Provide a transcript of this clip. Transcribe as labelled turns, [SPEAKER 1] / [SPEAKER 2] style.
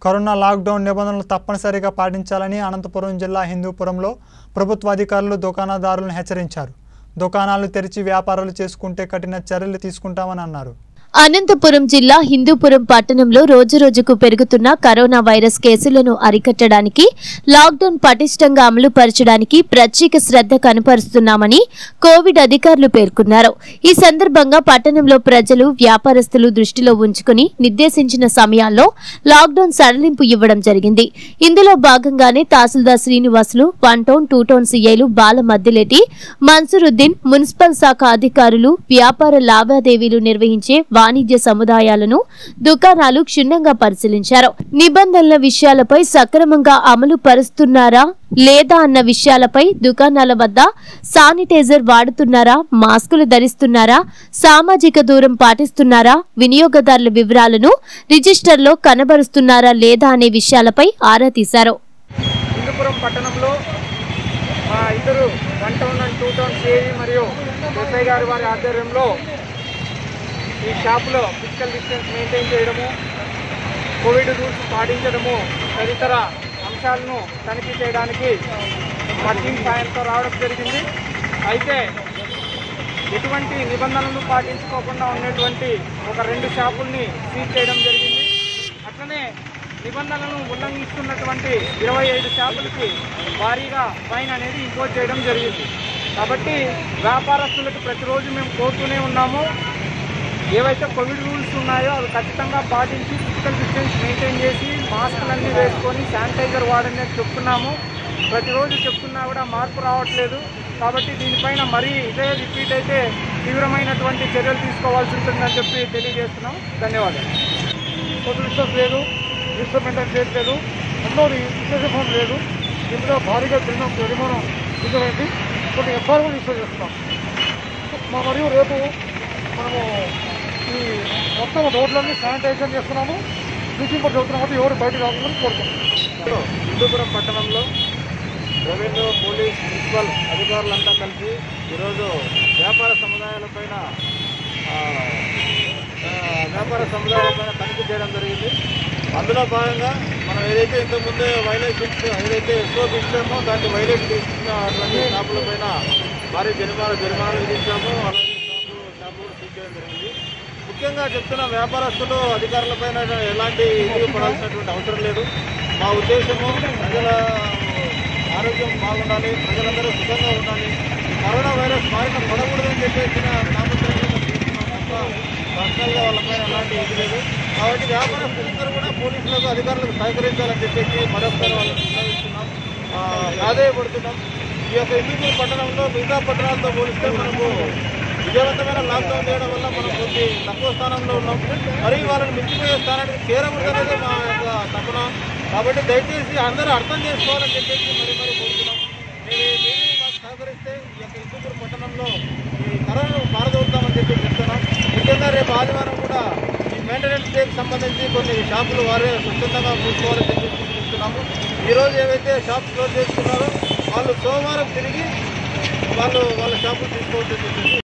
[SPEAKER 1] corona lockdown నిబంధనలు తప్పనిసరిగా పాటించాలని అనంతపురం జిల్లా హిందూపురంలో ప్రభుత్వ అధికారులు దుకాణదారులను హెచ్చరించారు దుకాణాలు తెరిచి వ్యాపారాలు చేసుకుంటే కఠిన చర్యలు తీసుకుంటామని అన్నారు
[SPEAKER 2] అనంతపురం జిల్లా హిందూపురం పట్టణంలో రోజురోజుకు పెరుగుతున్న కరోనా వైరస్ కేసులను అరికట్టడానికి లాక్డౌన్ పటిష్టంగా అమలు పరచడానికి ప్రత్యేక శ్రద్ధ కనపరుస్తున్నామని కోవిడ్ అధికారులు పేర్కొన్నారు ఈ సందర్భంగా పట్టణంలో ప్రజలు వ్యాపారస్తులు దృష్టిలో ఉంచుకుని నిర్దేశించిన సమయాల్లో లాక్డౌన్ సడలింపు ఇవ్వడం జరిగింది ఇందులో భాగంగానే tahsildar Srinivasulu one town two town సీఐలు బాల మద్దిలేటి మన్సూరుద్దీన్ మున్సిపల్ శాఖ అధికారులు వ్యాపార లావాదేవీలు నిర్వహించే వాణిజ్య సముదాయాలను దుకాణాలు క్షుణ్ణంగా పరిశీలించారు నిబంధనల విషయాలపై సక్రమంగా అమలు పరుస్తున్నారా లేదా అన్న విషయాలపై దుకాణాల వద్ద శానిటైజర్ వాడుతున్నారా మాస్కులు ధరిస్తున్నారా సామాజిక దూరం పాటిస్తున్నారా వినియోగదారుల వివరాలను రిజిస్టర్లో కనబరుస్తున్నారా లేదా అనే విషయాలపై ఆరా తీశారు
[SPEAKER 3] హిందూపురం పట్టణంలో మా ఇద్దరు one town and two town CI మరియు ఎస్ఐ గారి వారి ఆధ్వర్యంలో ఈ షాపులో ఫిజికల్ డిస్టెన్స్ మెయింటైన్ చేయడము కోవిడ్ రూల్స్ పాటించడము తదితర అంశాలను తనిఖీ చేయడానికి మా టీం సాయంతో రావడం జరిగింది అయితే ఎటువంటి నిబంధనలు పాటించుకోకుండా ఉన్నటువంటి ఒక రెండు షాపుల్ని సీజ్ చేయడం జరిగింది అట్లనే నిబంధనలను ఉల్లంఘిస్తున్నటువంటి ఇరవై ఐదు షాపులకి భారీగా ఫైన్ అనేది ఇంపోజ్ చేయడం జరిగింది కాబట్టి వ్యాపారస్తులకు ప్రతిరోజు మేము కోరుతూనే ఉన్నాము ఏవైతే కోవిడ్ రూల్స్ ఉన్నాయో అవి ఖచ్చితంగా పాటించి ఫిజికల్ డిస్టెన్స్ మెయింటైన్ చేసి మాస్కులన్నీ వేసుకొని శానిటైజర్ వాడని అని చెప్తున్నాము ప్రతిరోజు చెప్తున్నా కూడా మార్పు రావట్లేదు కాబట్టి దీనిపైన మరీ ఇదే రిపీట్ అయితే తీవ్రమైనటువంటి చర్యలు తీసుకోవాల్సి ఉంటుందని చెప్పి తెలియజేస్తున్నాం ధన్యవాదాలు కోవిడ్ డిస్టెన్స్ లేదు డిస్టెన్స్ మెయింటైన్ చేయట్లేదు రెండోది విశేషం లేదు ఇందులో భారీగా జరిగిన జరిమానం ఇటువంటి కొన్ని ఎఫ్ఐఆర్ కూడా ఇష్యూ చేస్తున్నాం మా మరియు రేపు మనము ఈ మొత్తం రోడ్లన్నీ శానిటైజేషన్ చేస్తున్నాము బ్లీచింగ్ కూడా చదువుతున్నాం కాబట్టి ఎవరు బయటకు రావాలని కోరుతున్నాం హిందూపురం పట్టణంలో రెవెన్యూ పోలీస్ మున్సిపల్ అధికారులంతా కలిసి ఈరోజు వ్యాపార సముదాయాలపైన ఆ, ఆ, వ్యాపార సముదాయాలపైన తనిఖీ చేయడం జరిగింది అందులో భాగంగా మనం ఏదైతే ఇంతకుముందే వైలేషన్స్ ఏదైతే ఎక్కువ ఇచ్చామో దాన్ని వైలేట్ చేస్తున్నటువంటి షాపుల పైన భారీ జరిమానా జరిమానాలు విధించాము అలాగే షాపులు షాపులు సీజ్ చేయడం జరిగింది ముఖ్యంగా చెప్తున్న వ్యాపారస్తులు అధికారులపైన ఎలాంటి ఇది పడాల్సినటువంటి అవసరం లేదు మా ఉద్దేశము ప్రజల ఆరోగ్యం బాగుండాలి ప్రజలందరూ సుఖంగా ఉండాలి కరోనా వైరస్ బారిన పడకూడదని చెప్పేసిన తాపత్రయంగా మేము చేస్తున్నాం తప్ప పర్సనల్గా వాళ్ళపైన ఎలాంటి ఇది లేదు కాబట్టి వ్యాపారస్తులందరూ కూడా పోలీసులకు అధికారులకు సహకరించాలని చెప్పేసి మరొకసారి వాళ్ళని విన్నవిస్తున్నాం ఆ, ప్రాధేయపడుతున్నాం ఈ యొక్క ఇందుకు పట్టణంలో మిగతా పట్టణాలతో పోలిస్తే మనకు విజయవంతమైన లాక్డౌన్ చేయడం వల్ల మనం కొద్ది తక్కువ స్థానంలో ఉన్నాం మరి వాళ్ళని మించిపోయే స్థానానికి చేరకూడదనేది మా యొక్క తపన కాబట్టి దయచేసి అందరూ అర్థం చేసుకోవాలని చెప్పేసి మరి మరి కోరుతున్నాం మీరు మీరు మాకు సహకరిస్తే ఈ యొక్క ఇందుకూరు పట్టణంలో ఈ కరోనా పారదోలుతామని చెప్పి చెప్తున్నాం ముఖ్యంగా రేపు ఆదివారం కూడా ఈ మెయింటెనెన్స్ డేకి సంబంధించి కొన్ని షాపులు వారే స్వచ్ఛందంగా కూర్చోవాలని చెప్పి చూస్తున్నాము ఈరోజు ఏవైతే షాప్స్ క్లోజ్ చేసుకున్నారో వాళ్ళు సోమవారం తిరిగి వాళ్ళు వాళ్ళ షాపులు తీసుకోవాలని చెప్పి